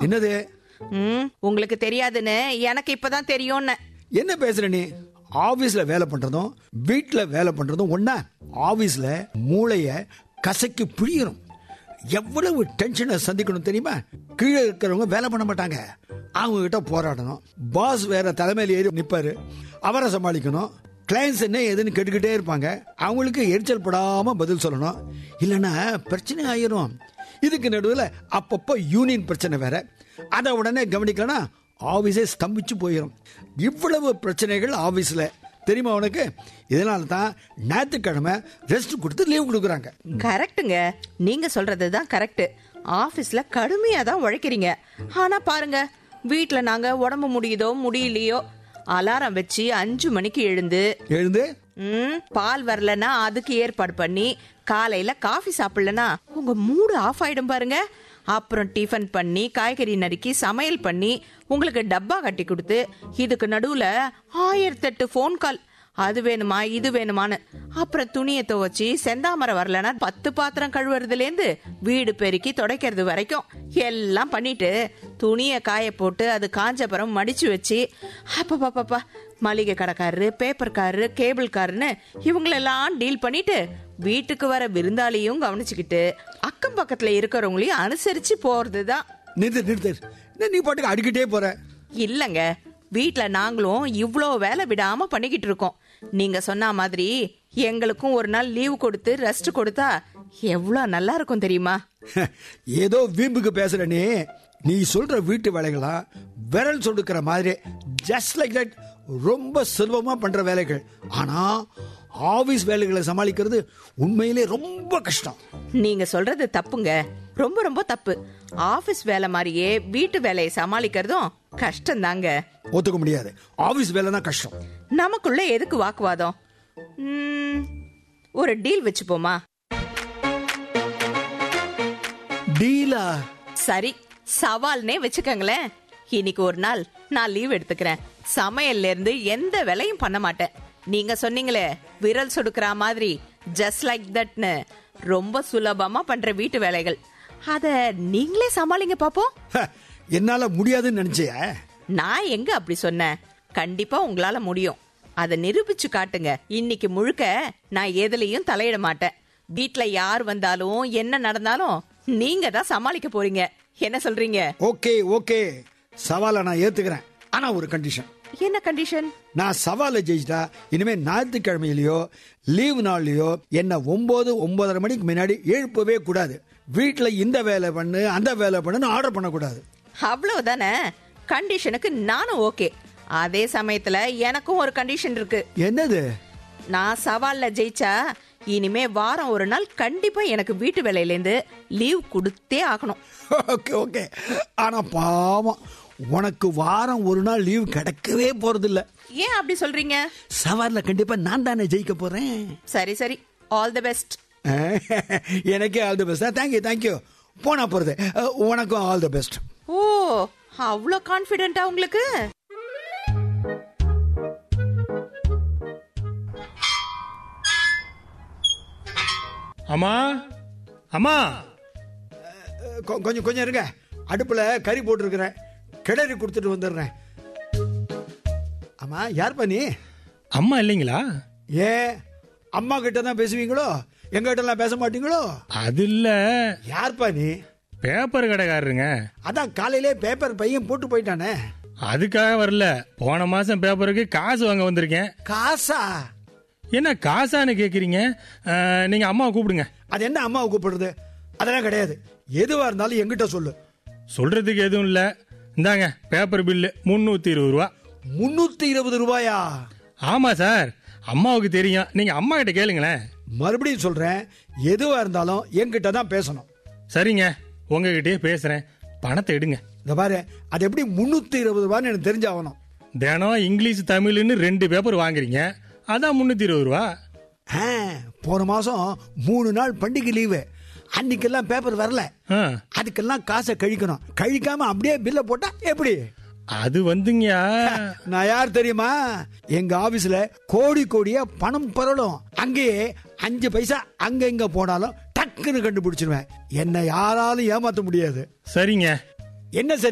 என்னது ம் உங்களுக்கு தெரியாதுன்னு எனக்கு இப்பதான் தெரியும்னு என்ன பேசுற நீ ஆபீஸ்ல வேலை பண்றதும் வீட்ல வேலை பண்றதும் ஒண்ணா ஆபீஸ்ல மூளைய கசக்கி புழியணும் எவ்வளவு டென்ஷனை சந்திக்கணும் தெரியுமா கீழே இருக்கிறவங்க வேலை பண்ண மாட்டாங்க அவங்க கிட்ட போராடணும் பாஸ் வேற தலைமையில ஏறி நிப்பாரு அவரை சமாளிக்கணும் கிளைண்ட்ஸ் என்ன ஏதுன்னு கேட்டுக்கிட்டே இருப்பாங்க அவங்களுக்கு எரிச்சல் படாம பதில் சொல்லணும் இல்லைன்னா பிரச்சனை ஆயிரும் இதுக்கு நடுவில் அப்பப்போ யூனியன் பிரச்சனை வேற அதை உடனே கவனிக்கலனா ஆபீஸே ஸ்தம்பிச்சு போயிடும் இவ்வளவு பிரச்சனைகள் ஆபீஸ்ல தெரியுமா உனக்கு இதனால தான் ஞாயிற்றுக்கிழமை ரெஸ்ட் கொடுத்து லீவ் கொடுக்குறாங்க கரெக்ட்டுங்க நீங்க சொல்றது தான் கரெக்ட் ஆபீஸ்ல கடுமையா தான் உழைக்கிறீங்க ஆனா பாருங்க வீட்ல நாங்க உடம்பு முடியுதோ முடியலையோ அலாரம் வச்சு அஞ்சு மணிக்கு எழுந்து எழுந்து ம் பால் வரலனா அதுக்கு ஏற்பாடு பண்ணி காலையில காஃபி சாப்பிடலனா உங்க மூடு ஆஃப் ஆயிடும் பாருங்க அப்புறம் டிஃபன் பண்ணி காய்கறி நறுக்கி சமையல் பண்ணி உங்களுக்கு டப்பா கட்டி கொடுத்து இதுக்கு நடுவுல ஆயிரத்தெட்டு ஃபோன் கால் அது வேணுமா இது வேணுமான்னு அப்புறம் துணியை துவைச்சி செந்தாமரை வரலனா பத்து பாத்திரம் கழுவுறதுலேருந்து வீடு பெருக்கி துடைக்கிறது வரைக்கும் எல்லாம் பண்ணிட்டு துணியை காய போட்டு அது காஞ்சப்புறம் மடிச்சு வச்சு அப்பப்பப்பா மளிகை கடைக்காரரு பேப்பர்காரரு கேபிள்காரன்னு இவங்களெல்லாம் டீல் பண்ணிட்டு வீட்டுக்கு வர விருந்தாளியும் கவனிச்சுக்கிட்டு அக்கம் பக்கத்துல இருக்கிறவங்களையும் அனுசரிச்சு போறது தான் நிறுத்து நிறுத்து என்ன நீ பாட்டுக்கு அடிக்கிட்டே போற இல்லங்க வீட்ல நாங்களும் இவ்ளோ வேலை விடாம பண்ணிக்கிட்டு இருக்கோம் நீங்க சொன்ன மாதிரி எங்களுக்கும் ஒரு நாள் லீவு கொடுத்து ரெஸ்ட் கொடுத்தா எவ்வளவு நல்லா இருக்கும் தெரியுமா ஏதோ வீம்புக்கு பேசுற நீ நீ சொல்ற வீட்டு வேலைகளா விரல் சொடுக்கிற மாதிரி ஜஸ்ட் லைக் தட் ரொம்ப சுலபமா பண்ற வேலைகள் ஆனா ஆபீஸ் வேலைகளை சமாளிக்கிறது உண்மையிலே ரொம்ப கஷ்டம் நீங்க சொல்றது தப்புங்க ரொம்ப ரொம்ப தப்பு ஆபீஸ் வேலை மாதிரியே வீட்டு வேலையை சமாளிக்கிறதும் கஷ்டம் தாங்க ஒத்துக்க முடியாது ஆபீஸ் வேலை தான் கஷ்டம் நமக்குள்ள எதுக்கு வாக்குவாதம் ம், ஒரு டீல் வச்சுப்போமா டீலா சரி சவால்னே வச்சுக்கோங்களேன் இன்னைக்கு ஒரு நாள் நான் லீவ் எடுத்துக்கிறேன் சமையல்ல இருந்து எந்த வேலையும் பண்ண மாட்டேன் நீங்க சொன்னீங்களே விரல் சொடுக்கிற மாதிரி ஜஸ்ட் லைக் தட்னு ரொம்ப சுலபமா பண்ற வீட்டு வேலைகள் அத நீங்களே சமாளிங்க பாப்போம் ஹ, என்னால முடியாதுன்னு நினைச்சிய நான் எங்க அப்படி சொன்னேன் கண்டிப்பா உங்களால முடியும் அதை நிரூபிச்சு காட்டுங்க இன்னைக்கு முழுக்க நான் எதுலயும் தலையிட மாட்டேன் வீட்ல யார் வந்தாலும் என்ன நடந்தாலும் நீங்க தான் சமாளிக்க போறீங்க என்ன சொல்றீங்க ஓகே ஓகே சவாலை நான் ஏத்துக்கிறேன் ஆனா ஒரு கண்டிஷன் என்ன கண்டிஷன் நான் சவாலை ஜெயிச்சிட்டா இனிமே ஞாயிற்றுக்கிழமையிலயோ லீவு நாள்லயோ என்ன ஒன்பது ஒன்பதரை மணிக்கு முன்னாடி எழுப்பவே கூடாது வீட்டுல இந்த வேலை பண்ணு அந்த வேலை பண்ணுன்னு ஆர்டர் பண்ணக்கூடாது அவ்வளவுதானே கண்டிஷனுக்கு நானும் ஓகே அதே சமயத்துல எனக்கும் ஒரு கண்டிஷன் இருக்கு என்னது நான் சவால்ல ஜெயிச்சா இனிமே வாரம் ஒரு நாள் கண்டிப்பா எனக்கு வீட்டு வேலையில இருந்து லீவ் கொடுத்தே ஆகணும் ஓகே ஓகே ஆனா பாவம் உனக்கு வாரம் ஒரு நாள் லீவு கிடைக்கவே போறது இல்ல ஏன் அப்படி சொல்றீங்க சவால்ல கண்டிப்பா நான் தானே ஜெயிக்க போறேன் சரி சரி ஆல் தி பெஸ்ட் எனக்கே all the best thank you thank you போனா போறது அஹ், உனக்கும் ஆல் தி பெஸ்ட் ஓ அவ்வளோ கான்ஃபிடென்ட்டா உங்களுக்கு அம்மா அம்மா கொஞ்சம் கொஞ்சம் இருங்க அடுப்புல கறி போட்டிருக்கிறேன் கிளறி கொடுத்துட்டு வந்துடுறேன் ஆமா யார்ப்பா நீ அம்மா இல்லைங்களா ஏன் அம்மா கிட்ட தான் பேசுவீங்களோ எங்க கிட்ட எல்லாம் பேச மாட்டீங்களோ அது இல்ல யார்ப்பா நீ பேப்பர் கடைக்காரருங்க அதான் காலையிலே பேப்பர் பையன் போட்டு போயிட்டானே அதுக்காக வரல போன மாசம் பேப்பருக்கு காசு வாங்க வந்திருக்கேன் காசா என்ன காசான்னு கேக்குறீங்க அஹ், நீங்க அம்மாவை கூப்பிடுங்க அது என்ன அம்மாவை கூப்பிடுறது அதெல்லாம் கிடையாது எதுவா இருந்தாலும் எங்கிட்ட சொல்லு சொல்றதுக்கு எதுவும் இல்ல இந்தாங்க பேப்பர் பில்லு முன்னூத்தி இருபது ரூபா முன்னூத்தி இருபது ரூபாயா ஆமா சார் அம்மாவுக்கு தெரியும் நீங்க அம்மா கிட்ட கேளுங்களேன் மறுபடியும் சொல்றேன் எதுவா இருந்தாலும் என்கிட்ட தான் பேசணும் சரிங்க உங்ககிட்டயே பேசுறேன் பணத்தை எடுங்க இந்த பாரு அது எப்படி முன்னூத்தி இருபது ரூபான்னு எனக்கு தெரிஞ்சாகணும் தினம் இங்கிலீஷ் தமிழ்னு ரெண்டு பேப்பர் வாங்குறீங்க அதான் முன்னூத்தி இருபது ரூபா ஆ, போன மாசம் மூணு நாள் பண்டிகை லீவு அன்னைக்கெல்லாம் பேப்பர் வரல ஆ, அதுக்கெல்லாம் காசை கழிக்கணும் கழிக்காம அப்படியே பில்ல போட்டா எப்படி அது வந்துங்கயா நான் யார் தெரியுமா எங்க ஆபீஸ்ல கோடி கோடியா பணம் பரலும் அங்கேயே அஞ்சு பைசா அங்க இங்க போனாலும் டக்குன்னு கண்டுபிடிச்சிருவேன் என்னை யாராலும் ஏமாத்த முடியாது சரிங்க என்ன சரி